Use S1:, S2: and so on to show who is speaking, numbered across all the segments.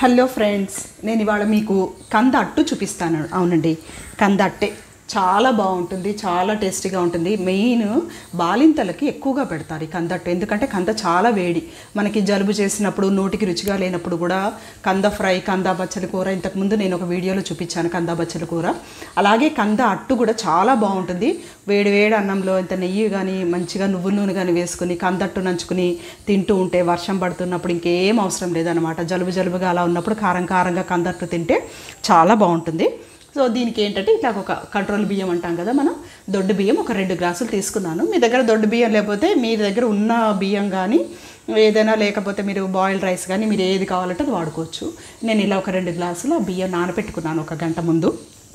S1: hello friends నేను ఇవాళ మీకు కంద అట్టు చూపిస్తాను అవునండి కంద అట్టే చాలా బాగుంటుంది చాలా టేస్టీగా ఉంటుంది మెయిన్ బాలింతలకి ఎక్కువగా పెడతారు ఈ కంద అట్టు ఎందుకంటే కంద చాలా వేడి మనకి జలుబు చేసినప్పుడు నోటికి రుచిగా లేనప్పుడు కూడా కంద ఫ్రై కంద బచ్చల కూర ఇంతకుముందు నేను ఒక వీడియోలో చూపించాను కంద బచ్చల కూర అలాగే కంద అట్టు కూడా చాలా బాగుంటుంది వేడి వేడి అన్నంలో ఇంత నెయ్యి కానీ మంచిగా నువ్వుల నూనె కానీ వేసుకుని కందట్టు నంచుకుని తింటూ ఉంటే వర్షం పడుతున్నప్పుడు ఇంకేం అవసరం లేదనమాట జలుబు జలుబుగా అలా ఉన్నప్పుడు కారం కారంగా కందట్టు తింటే చాలా బాగుంటుంది సో దీనికి ఏంటంటే ఇట్లా ఒక కంట్రోల్ బియ్యం అంటాం కదా మనం దొడ్డు బియ్యం ఒక రెండు గ్లాసులు తీసుకున్నాను మీ దగ్గర దొడ్డు బియ్యం లేకపోతే మీ దగ్గర ఉన్న బియ్యం కానీ ఏదైనా లేకపోతే మీరు బాయిల్ రైస్ కానీ మీరు ఏది కావాలంటే అది వాడుకోవచ్చు నేను ఇలా ఒక రెండు గ్లాసులు ఆ బియ్యం నానబెట్టుకున్నాను ఒక గంట ముందు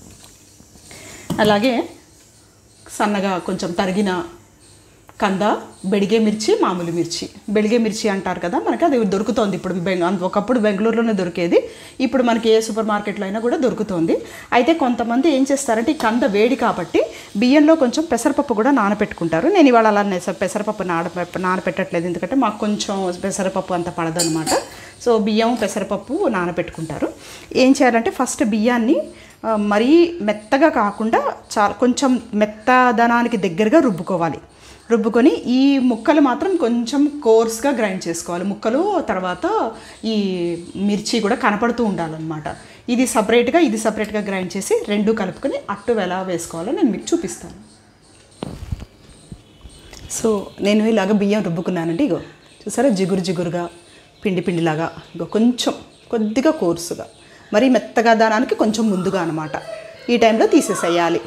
S1: అలాగే సన్నగా కొంచెం తరిగిన కంద బెడిగే మిర్చి మామూలు మిర్చి బెడిగే మిర్చి అంటారు కదా మనకి అది దొరుకుతోంది ఇప్పుడు బెంగ అంత- ఒకప్పుడు బెంగళూరులోనే దొరికేది ఇప్పుడు మనకి ఏ సూపర్ మార్కెట్లో అయినా కూడా దొరుకుతోంది అయితే కొంతమంది ఏం చేస్తారంటే ఈ కంద వేడి కాబట్టి బియ్యంలో కొంచెం పెసరపప్పు కూడా నానపెట్టుకుంటారు నేను ఇవాళ అలా నెస- పెసరపప్పు నాన నానపెట్టట్లేదు ఎందుకంటే మాకు కొంచెం పెసరపప్పు అంత పడదనమాట సో బియ్యం పెసరపప్పు నానపెట్టుకుంటారు ఏం చేయాలంటే ఫస్ట్ బియ్యాన్ని ఆ, మరీ మెత్తగా కాకుండా చాలా కొంచెం మెత్తదనానికి దగ్గరగా రుబ్బుకోవాలి రుబ్బుకొని ఈ ముక్కలు మాత్రం కొంచెం కోర్స్గా గ్రైండ్ చేసుకోవాలి ముక్కలు తర్వాత ఈ మిర్చి కూడా కనపడుతూ ఉండాలన్నమాట ఇది సపరేట్గా ఇది సపరేట్గా గ్రైండ్ చేసి రెండు కలుపుకొని అట్టు ఎలా వేసుకోవాలో నేను మీకు చూపిస్తాను సో నేను ఇలాగ బియ్యం రుబ్బుకున్నానండి ఇగో చూసారా జిగురు జిగురుగా పిండి పిండిలాగా ఇగో కొంచెం కొద్దిగా కోర్సుగా మరి మెత్తగా దానానికి కొంచెం ముందుగా అనమాట ఈ టైంలో తీసేసేయాలి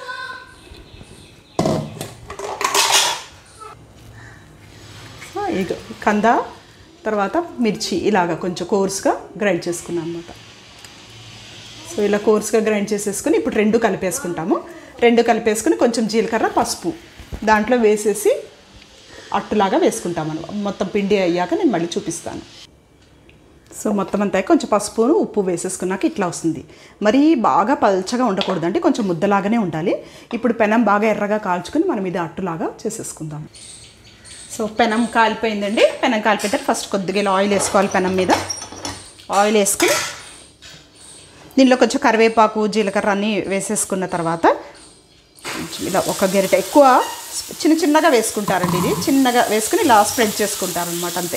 S1: ఆ, ఇగో కంద తర్వాత మిర్చి ఇలాగ కొంచెం కోర్స్గా గ్రైండ్ చేసుకున్నాను అనమాట సో ఇలా కోర్స్గా గ్రైండ్ చేసేసుకుని ఇప్పుడు రెండు కలిపేసుకుంటాము రెండు కలిపేసుకుని కొంచెం జీలకర్ర పసుపు దాంట్లో వేసేసి అట్టులాగా వేసుకుంటాం మనం మొత్తం పిండి అయ్యాక నేను మళ్ళీ చూపిస్తాను సో మొత్తం అంతా కొంచెం పసుపును ఉప్పు వేసేసుకున్నాక ఇట్లా వస్తుంది మరి బాగా పల్చగా ఉండకూడదండి కొంచెం ముద్దలాగానే ఉండాలి ఇప్పుడు పెనం బాగా ఎర్రగా కాల్చుకుని మనం ఇది అట్టులాగా చేసేసుకుందాం సో పెనం కాలిపోయిందండి పెనం కాలిపోతే ఫస్ట్ కొద్దిగా ఇలా ఆయిల్ వేసుకోవాలి పెనం మీద ఆయిల్ వేసుకుని దీనిలో కొంచెం కరివేపాకు జీలకర్ర అన్నీ వేసేసుకున్న తర్వాత కొంచెం ఇలా ఒక గరిట ఎక్కువ చిన్న చిన్నగా వేసుకుంటారండి ఇది చిన్నగా వేసుకుని ఇలా స్ప్రెడ్ చేసుకుంటారనమాట అంతే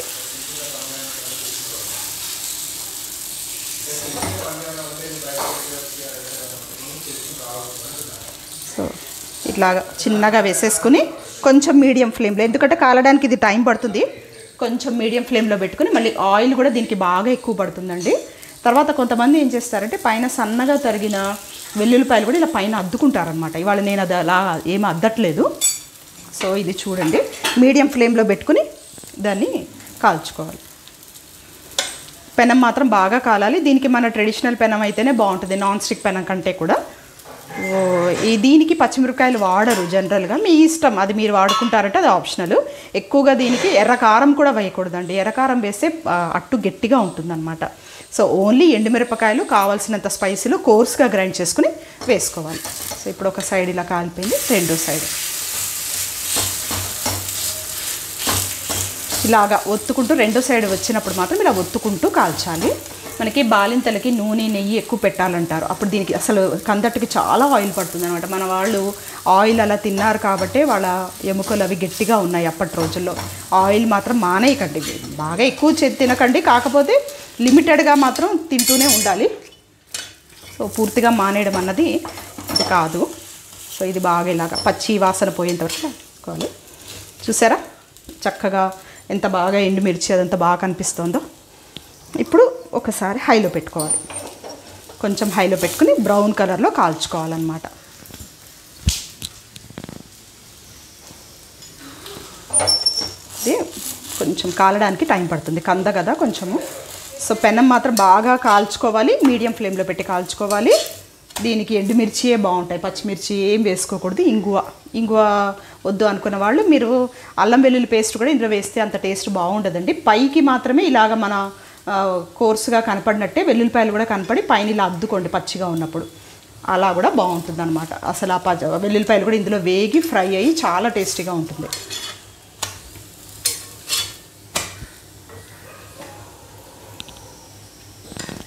S1: సో ఇట్లాగా చిన్నగా వేసేసుకుని కొంచెం మీడియం ఫ్లేమ్లో ఎందుకంటే కాలడానికి ఇది టైం పడుతుంది కొంచెం మీడియం ఫ్లేమ్లో పెట్టుకుని మళ్ళీ ఆయిల్ కూడా దీనికి బాగా ఎక్కువ పడుతుందండి తర్వాత కొంతమంది ఏం చేస్తారంటే పైన సన్నగా తరిగిన వెల్లుల్లిపాయలు కూడా ఇలా పైన అద్దుకుంటారనమాట ఇవాళ నేను అది అలా ఏమీ అద్దట్లేదు సో ఇది చూడండి మీడియం ఫ్లేమ్లో పెట్టుకుని దాన్ని కాల్చుకోవాలి పెనం మాత్రం బాగా కాలాలి దీనికి మన ట్రెడిషనల్ పెనం అయితేనే బాగుంటుంది నాన్ స్టిక్ పెనం కంటే కూడా ఓ, ఈ దీనికి పచ్చిమిరపకాయలు వాడరు జనరల్గా మీ ఇష్టం అది మీరు వాడుకుంటారంటే అది ఆప్షనల్ ఎక్కువగా దీనికి ఎర్రకారం కూడా వేయకూడదండి ఎర్రకారం వేస్తే ఆ, అట్టు గట్టిగా ఉంటుందన్నమాట సో ఓన్లీ ఎండుమిరపకాయలు కావాల్సినంత స్పైసీలు కోర్స్గా గ్రైండ్ చేసుకుని వేసుకోవాలి సో ఇప్పుడు ఒక సైడ్ ఇలా కాలిపోయింది రెండో సైడ్ ఇలాగా ఒత్తుకుంటూ రెండో సైడ్ వచ్చినప్పుడు మాత్రం ఇలా ఒత్తుకుంటూ కాల్చాలి మనకి బాలింతలకి నూనె నెయ్యి ఎక్కువ పెట్టాలంటారు అప్పుడు దీనికి అసలు కందట్టుకి చాలా ఆయిల్ పడుతుంది అనమాట మన వాళ్ళు ఆయిల్ అలా తిన్నారు కాబట్టే వాళ్ళ ఎముకలు అవి గట్టిగా ఉన్నాయి అప్పటి రోజుల్లో ఆయిల్ మాత్రం మానేయకండి బాగా ఎక్కువ చే- తినకండి కాకపోతే లిమిటెడ్గా మాత్రం తింటూనే ఉండాలి సో పూర్తిగా మానేయడం అన్నది ఇది కాదు సో ఇది బాగా ఇలాగా పచ్చి వాసన పోయేంత వరకు కలుపుకోవాలి చూసారా చక్కగా ఎంత బాగా ఎండుమిర్చి అదంతా బాగా కనిపిస్తుందో ఇప్పుడు ఒకసారి హైలో పెట్టుకోవాలి కొంచెం హైలో పెట్టుకుని బ్రౌన్ కలర్లో కాల్చుకోవాలన్నమాట ఇది కొంచెం కాలడానికి టైం పడుతుంది కంద కదా కొంచెము సో పెనం మాత్రం బాగా కాల్చుకోవాలి మీడియం ఫ్లేమ్లో పెట్టి కాల్చుకోవాలి దీనికి ఎండుమిర్చియే బాగుంటాయి పచ్చిమిర్చి ఏం వేసుకోకూడదు ఇంగువ ఇంగువ వద్దు అనుకున్న వాళ్ళు మీరు అల్లం వెల్లుల్లి పేస్ట్ కూడా ఇందులో వేస్తే అంత టేస్ట్ బాగుండదండి పైకి మాత్రమే ఇలాగ మన ఆ, కోర్సుగా కనపడినట్టే వెల్లుల్లిపాయలు కూడా కనపడి పైన ఇలా అద్దుకోండి పచ్చిగా ఉన్నప్పుడు అలా కూడా బాగుంటుంది అనమాట అసలు ఆ పచ్చ వెల్లుల్లిపాయలు కూడా ఇందులో వేగి ఫ్రై అయ్యి చాలా టేస్టీగా ఉంటుంది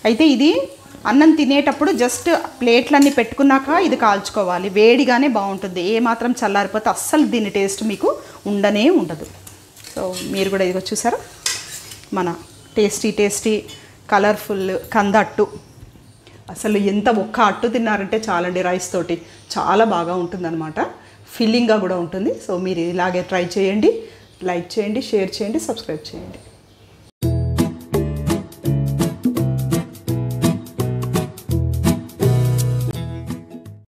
S1: అయితే ఇది అన్నం తినేటప్పుడు జస్ట్ ప్లేట్లన్నీ పెట్టుకున్నాక ఇది కాల్చుకోవాలి వేడిగానే బాగుంటుంది ఏ మాత్రం చల్లారిపోతే అస్సలు దీని టేస్ట్ మీకు ఉండనే ఉండదు సో మీరు కూడా ఇదిగో చూసారా మన టేస్టీ టేస్టీ కలర్ఫుల్ కందట్టు అసలు ఎంత ఒక్క అట్టు తిన్నారంటే చాలండి రైస్ తోటి చాలా బాగా ఉంటుందన్నమాట ఫిల్లింగ్గా కూడా ఉంటుంది సో మీరు ఇలాగే ట్రై చేయండి లైక్ చేయండి షేర్ చేయండి సబ్స్క్రైబ్ చేయండి